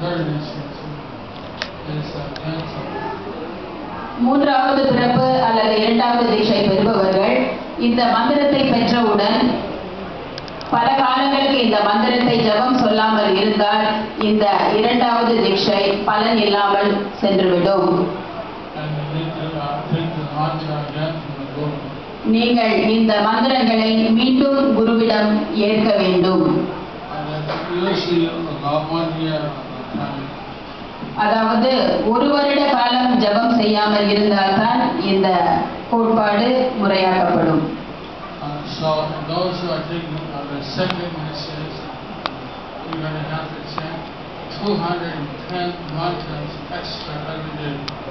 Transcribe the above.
third initiation is uh, cancer. மூன்றாவது பிறப்பு அல்லது இரண்டாவது தீட்சை பெறுபவர்கள் இந்த மந்திரத்தை பெற்றவுடன் பல காலங்களுக்கு இந்த மந்திரத்தை ஜெபம் சொல்லாமல் இருந்தால் இந்த இரண்டாவது தீட்சை பலன் இல்லாமல் சென்றுவிடும் And you need to uh, take the mantra again from the Guru. நீங்கள் இந்த மந்திரங்களை மீண்டும் குருவிடம் ஏற்க வேண்டும் And that's usually about one year of the time. அதாவது ஒரு வருட காலம் ஜெபம் செய்யாமல் இருந்தால்தான் இந்த கோட்பாடு முறையாக்கப்படும் Uh, so those who are taking uh, the second initiation, you're going to have to chant 210 mantras extra every day.